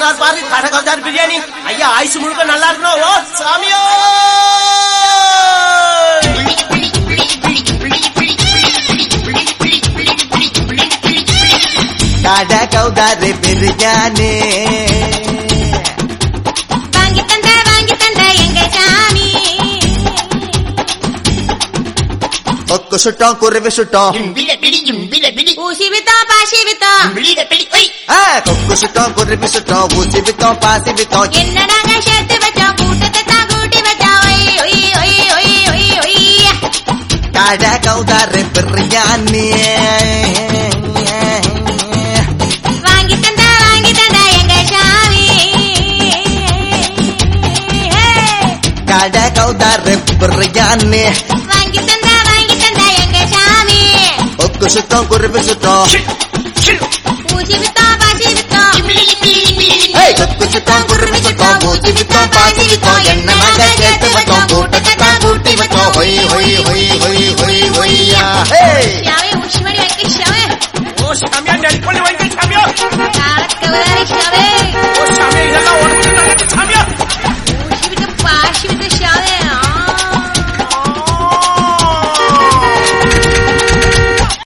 போடுறாரு பாரு கடகவுதார் பிரியாணி ஐயா ஆயுசு முழுக்க நல்லா இருக்கணும் ஓ சாமியோ கடை கௌதாரி பிரியாணி வாங்கி தந்த வாங்கி தந்த எங்க சாமி கொக்கு சுட்டோம் குருவி சுட்டோம் ஊசி வித்தோம் பாசி வித்தோம் ஆ, கொக்கு சுட்டோம் குருவி சுட்டோம் ஊசி வித்தோம் பாசி வித்தோம் என்ன நாங்க சேர்த்து வச்சோம் கூட்டத்தை தான் கூட்டி வச்சோம் ஒய், ஒய், ஒய், ஒய், ஒய், ஒய். கடை கௌதாரி பிரியாணி வாங்கி தந்த வாங்கி தந்த எங்க சாமி ஹே. கடை கௌதாரி பிரியாணி வாங்கி தந்த வாங்கி தந்த எங்க சாமி கொக்கு சுட்டோம் குருவி சுட்டோம் ஊசி வித்தோம் பாசி வித்தோம் ஏய், கொக்கு சுட்டோம் குருவி சுட்டோம்